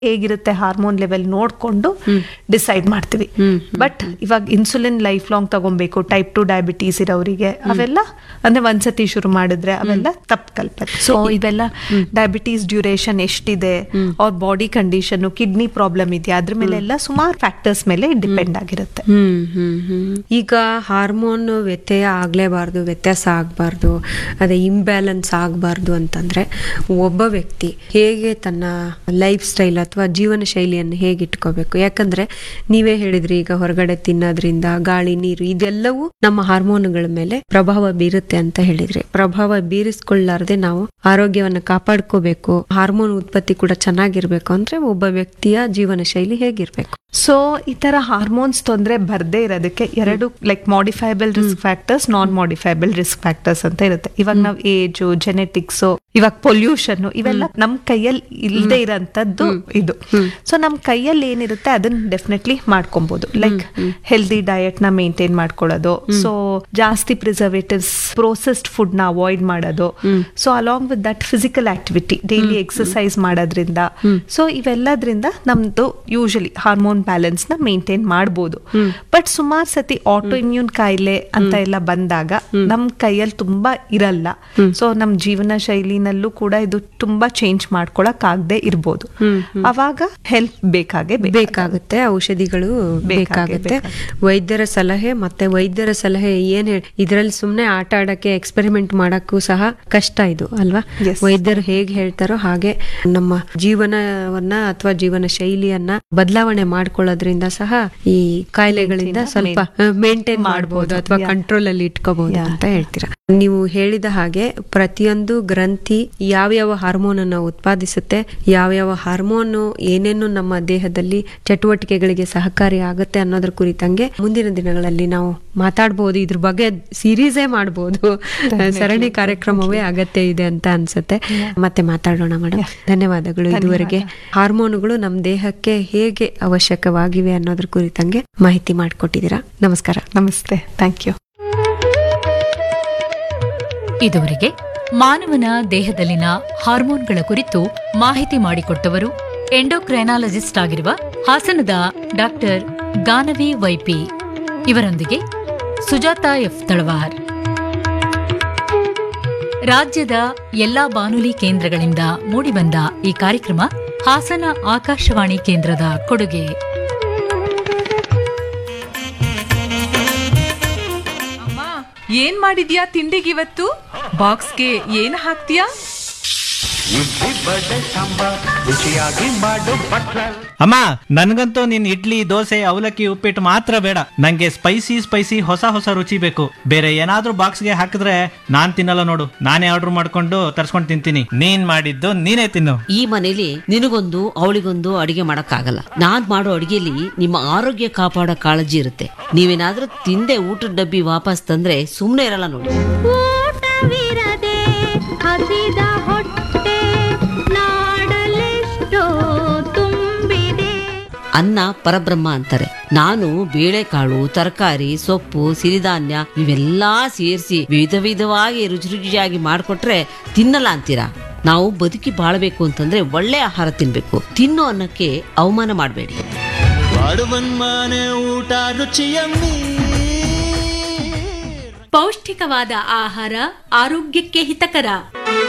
ಹೇಗಿರುತ್ತೆ hormone level ನೋಡ್ಕೊಂಡು decide ಮಾಡ್ತೀವಿ ಬಟ್ ಇವಾಗ ಇನ್ಸುಲಿನ್ ಲೈಫ್ ಲಾಂಗ್ ತಗೊಬೇಕು ಟೈಪ್ ಟು ಡಯಾಬಿಟೀಸ್ ಇರೋರಿಗೆ ಅವೆಲ್ಲ ಅಂದ್ರೆ ಒಂದ್ಸತಿ ಶುರು ಮಾಡಿದ್ರೆ ಅವೆಲ್ಲ ತಪ್ಪು ಕಲ್ಪನೆ ಸೊ ಇವೆಲ್ಲ ಡಯಾಬಿಟೀಸ್ ಡ್ಯೂರೇಷನ್ ಎಷ್ಟಿದೆ ಅವ್ರ ಬಾಡಿ ಕಂಡೀಷನ್ ಕಿಡ್ನಿ ಪ್ರಾಬ್ಲಮ್ ಇದೆಯಾ ಅದ್ರ ಮೇಲೆ ಎಲ್ಲ ಸುಮಾರು ಫ್ಯಾಕ್ಟರ್ಸ್ ಮೇಲೆ ಡಿಪೆಂಡ್ ಆಗಿರುತ್ತೆ ಹ್ಮ್ ಹ್ಮ್ ಹ್ಮ್ ಈಗ ಹಾರ್ಮೋನ್ ವ್ಯತ್ಯಯ ಆಗ್ಲೇಬಾರ್ದು ವ್ಯತ್ಯಾಸ ಆಗಬಾರ್ದು ಅದೇ ಇಂಬ್ಯಾಲೆನ್ಸ್ ಆಗಬಾರ್ದು ಅಂತಂದ್ರೆ ಒಬ್ಬ ವ್ಯಕ್ತಿ ಹೇಗೆ ತನ್ನ ಲೈಫ್ ಸ್ಟೈಲ್ ಅಥವಾ ಜೀವನ ಶೈಲಿಯನ್ನು ಹೇಗೆ ಇಟ್ಕೋಬೇಕು ಯಾಕಂದ್ರೆ ನೀವೇ ಹೇಳಿದ್ರಿ ಈಗ ಹೊರಗಡೆ ತಿನ್ನೋದ್ರಿಂದ ಗಾಳಿ ನೀರು ಇದೆಲ್ಲವೂ ನಮ್ಮ ಹಾರ್ಮೋನ್ಗಳ ಮೇಲೆ ಪ್ರಭಾವ ಬೀರುತ್ತೆ ಅಂತ ಹೇಳಿದ್ರಿ ಪ್ರಭಾವ ಬೀರಿಸ್ಕೊಳ್ಳಾರ್ದೆ ನಾವು ಆರೋಗ್ಯವನ್ನ ಕಾಪಾಡ್ಕೋಬೇಕು ಹಾರ್ಮೋನ್ ಉತ್ಪತ್ತಿ ಕೂಡ ಚೆನ್ನಾಗಿರ್ಬೇಕು ಅಂದ್ರೆ ಒಬ್ಬ ವ್ಯಕ್ತಿಯ ಜೀವನ ಶೈಲಿ ಹೇಗಿರ್ಬೇಕು ಸೊ ಈ ತರ ಹಾರ್ಮೋನ್ಸ್ ತೊಂದರೆ ಬರ್ದೇ ಇರೋದಕ್ಕೆ ಎರಡು like modifiable risk factors non modifiable risk factors ಅಂತ ಇರುತ್ತೆ ಇವಾಗ ನಾವು ಏಜು ಜೆನೆಟಿಕ್ಸ್ ಇವಾಗ ಪೊಲ್ಯೂಷನ್ ಇವೆಲ್ಲ ನಮ್ ಕೈಯಲ್ಲಿ ಇಲ್ಲದೆ ಇರೋಂಥದ್ದು ಇದು ಸೊ ನಮ್ ಕೈಯಲ್ಲಿ ಏನಿರುತ್ತೆ ಅದನ್ನ ಡೆಫಿನೆಟ್ಲಿ ಮಾಡ್ಕೊಬಹುದು ಲೈಕ್ ಹೆಲ್ದಿ ಡಯಟ್ ನ ಮೇಂಟೈನ್ ಮಾಡ್ಕೊಳ್ಳೋದು ಸೊ ಜಾಸ್ತಿ ಪ್ರಿಸರ್ವೇಟಿವ್ಸ್ ಪ್ರೋಸೆಸ್ಡ್ ಫುಡ್ ನ ಅವಾಯ್ಡ್ ಮಾಡೋದು so along with that physical activity daily exercise ಮಾಡೋದ್ರಿಂದ ಸೊ ಇವೆಲ್ಲದ್ರಿಂದ ನಮ್ದು ಯೂಶಲಿ ಹಾರ್ಮೋನ್ ಬ್ಯಾಲೆನ್ಸ್ ನ ಮೇಂಟೈನ್ ಮಾಡ್ಬೋದು ಬಟ್ ಸುಮಾರು ಸತಿ ಆಟೋ ಇಮ್ಯೂನ್ ಕಾಯಿಲೆ ಅಂತ ಎಲ್ಲ ಬಂದಾಗ ನಮ್ ಕೈಯಲ್ಲಿ ತುಂಬಾ ಇರಲ್ಲ ಸೊ ನಮ್ ಜೀವನ ಶೈಲಿನಲ್ಲೂ ಕೂಡ ಇದು ತುಂಬಾ ಚೇಂಜ್ ಮಾಡ್ಕೊಳಕ್ ಆಗದೆ ಇರ್ಬೋದು ಅವಾಗ ಹೆಲ್ಪ್ ಬೇಕಾಗೆ ಬೇಕು ಬೇಕಾಗುತ್ತೆ ಔಷಧಿಗಳು ಬೇಕಾಗೇ ಬೇಕಾಗುತ್ತೆ ವೈದ್ಯರ ಸಲಹೆ ಮತ್ತೆ ವೈದ್ಯರ ಸಲಹೆ ಏನ್ ಹೇಳಿ ಇದರಲ್ಲಿ ಸುಮ್ನೆ ಆಟ ಆಡಕ್ಕೆ ಎಕ್ಸ್ಪೆರಿಮೆಂಟ್ ಮಾಡಕ್ಕೂ ಸಹ ಕಷ್ಟ ಇದು ಅಲ್ವಾ Yes. ವೈದ್ಯರು ಹೇಗೆ ಹೇಳ್ತಾರೋ ಹಾಗೆ ನಮ್ಮ ಜೀವನವನ್ನ ಅಥವಾ ಜೀವನ ಶೈಲಿಯನ್ನ ಬದಲಾವಣೆ ಮಾಡ್ಕೊಳ್ಳೋದ್ರಿಂದ ಸಹ ಈ ಕಾಯಿಲೆಗಳಿಂದ ಸ್ವಲ್ಪ ಮೇಂಟೈನ್ ಮಾಡಬಹುದು ಅಥವಾ Yeah. ಕಂಟ್ರೋಲ್ ಅಲ್ಲಿ ಇಟ್ಕೋಬಹುದು Yeah. ಅಂತ ಹೇಳ್ತೀರಾ ನೀವು ಹೇಳಿದ ಹಾಗೆ ಪ್ರತಿಯೊಂದು ಗ್ರಂಥಿ ಯಾವ್ಯಾವ ಹಾರ್ಮೋನ್ ಅನ್ನ ಉತ್ಪಾದಿಸುತ್ತೆ ಯಾವ್ಯಾವ ಹಾರ್ಮೋನ್ ಏನೇನು ನಮ್ಮ ದೇಹದಲ್ಲಿ ಚಟುವಟಿಕೆಗಳಿಗೆ ಸಹಕಾರಿ ಆಗುತ್ತೆ ಅನ್ನೋದ್ರ ಕುರಿತಂಗೆ ಮುಂದಿನ ದಿನಗಳಲ್ಲಿ ನಾವು ಮಾತಾಡಬಹುದು ಇದ್ರ ಬಗ್ಗೆ ಸೀರೀಸೇ ಮಾಡಬಹುದು ಸರಣಿ ಕಾರ್ಯಕ್ರಮವೇ ಅಗತ್ಯ ಇದೆ ಅಂತ ಅನ್ಸುತ್ತೆ ಮತ್ತೆ ಮಾತಾಡೋಣ ಮೇಡಮ್ ಧನ್ಯವಾದಗಳು ಇದುವರೆಗೆ ಹಾರ್ಮೋನುಗಳು ನಮ್ಮ ದೇಹಕ್ಕೆ ಹೇಗೆ ಅವಶ್ಯಕವಾಗಿವೆ ಅನ್ನೋದ್ರ ಕುರಿತಂಗೆ ಮಾಹಿತಿ ಮಾಡಿಕೊಟ್ಟಿದ್ದೀರಾ ನಮಸ್ಕಾರ ನಮಸ್ತೆ ಥ್ಯಾಂಕ್ ಯು ಇದುವರೆಗೆ ಮಾನವನ ದೇಹದಲ್ಲಿನ ಹಾರ್ಮೋನ್ಗಳ ಕುರಿತು ಮಾಹಿತಿ ಮಾಡಿಕೊಟ್ಟವರು ಎಂಡೋಕ್ರೈನಾಲಜಿಸ್ಟ್ ಆಗಿರುವ ಹಾಸನದ ಡಾಕ್ಟರ್ ಗಾನವಿ ವೈಪಿ ಇವರೊಂದಿಗೆ ಸುಜಾತ ಎಫ್ ತಳವಾರ್ ರಾಜ್ಯದ ಎಲ್ಲಾ ಬಾನುಲಿ ಕೇಂದ್ರಗಳಿಂದ ಮೂಡಿಬಂದ ಈ ಕಾರ್ಯಕ್ರಮ ಹಾಸನ ಆಕಾಶವಾಣಿ ಕೇಂದ್ರದ ಕೊಡುಗೆ ಅಮ್ಮ ಏನ್ ಮಾಡಿದ್ಯಾ ತಿಂಡಿಗಿವತ್ತು ಬಾಕ್ಸ್ಗೆ ಏನ್ ಹಾಕ್ತೀಯಾ ಇಡ್ಲಿ ಬಡೆ ಸಾಂಬಾರ್ ರುಚಿಯಾಗಿ ಮಾಡು ಬಟ್ಲ ಅಮ್ಮ ನನ್ಗಂತೂ ನಿನ್ ಇಡ್ಲಿ ದೋಸೆ ಅವಲಕ್ಕಿ ಉಪ್ಪಿಟ್ಟು ಮಾತ್ರ ಬೇಡ ನಂಗೆ ಸ್ಪೈಸಿ ಸ್ಪೈಸಿ ಹೊಸ ಹೊಸ ರುಚಿ ಬೇಕು ಬೇರೆ ಏನಾದ್ರೂ ಬಾಕ್ಸ್ಗೆ ಹಾಕಿದ್ರೆ ನಾನ್ ತಿನ್ನಲ್ಲ ನೋಡು ನಾನೇ ಆರ್ಡರ್ ಮಾಡ್ಕೊಂಡು ತರ್ಸ್ಕೊಂಡು ತಿಂತೀನಿ ನೀನ್ ಮಾಡಿದ್ದು ನೀನೇ ತಿನ್ನು ಈ ಮನೇಲಿ ನಿನಗೊಂದು ಅವಳಿಗೊಂದು ಅಡಿಗೆ ಮಾಡಕ್ಕಾಗಲ್ಲ ನಾನ್ ಮಾಡೋ ಅಡಿಗೆಲಿ ನಿಮ್ಮ ಆರೋಗ್ಯ ಕಾಪಾಡೋ ಕಾಳಜಿ ಇರುತ್ತೆ ನೀವೇನಾದ್ರೂ ತಿಂದೆ ಊಟದ ಡಬ್ಬಿ ವಾಪಸ್ ತಂದ್ರೆ ಸುಮ್ನೆ ಇರಲ್ಲ ನೋಡಿ ಊಟವಿರದೆ ಹಸಿದ ಹೊಟ್ಟೆ ನಾಡಲೆಷ್ಟೋ ತುಂಬಿದೆ ಅನ್ನ ಪರಬ್ರಹ್ಮ ಅಂತಾರೆ ನಾನು ಬೇಳೆಕಾಳು ತರಕಾರಿ ಸೊಪ್ಪು ಸಿರಿಧಾನ್ಯ ಇವೆಲ್ಲಾ ಸೇರಿಸಿ ವಿಧ ವಿಧವಾಗಿ ರುಚಿ ರುಚಿಯಾಗಿ ಮಾಡಿಕೊಟ್ರೆ ತಿನ್ನಲ್ಲ ಅಂತೀರಾ ನಾವು ಬದುಕಿ ಬಾಳ್ಬೇಕು ಅಂತಂದ್ರೆ ಒಳ್ಳೆ ಆಹಾರ ತಿನ್ಬೇಕು ತಿನ್ನೋ ಅನ್ನಕ್ಕೆ ಅವಮಾನ ಮಾಡಬೇಡಿ ಮನೆ ಊಟ ರುಚಿಯಮ್ಮಿ ಪೌಷ್ಟಿಕವಾದ ಆಹಾರ ಆರೋಗ್ಯಕ್ಕೆ ಹಿತಕರ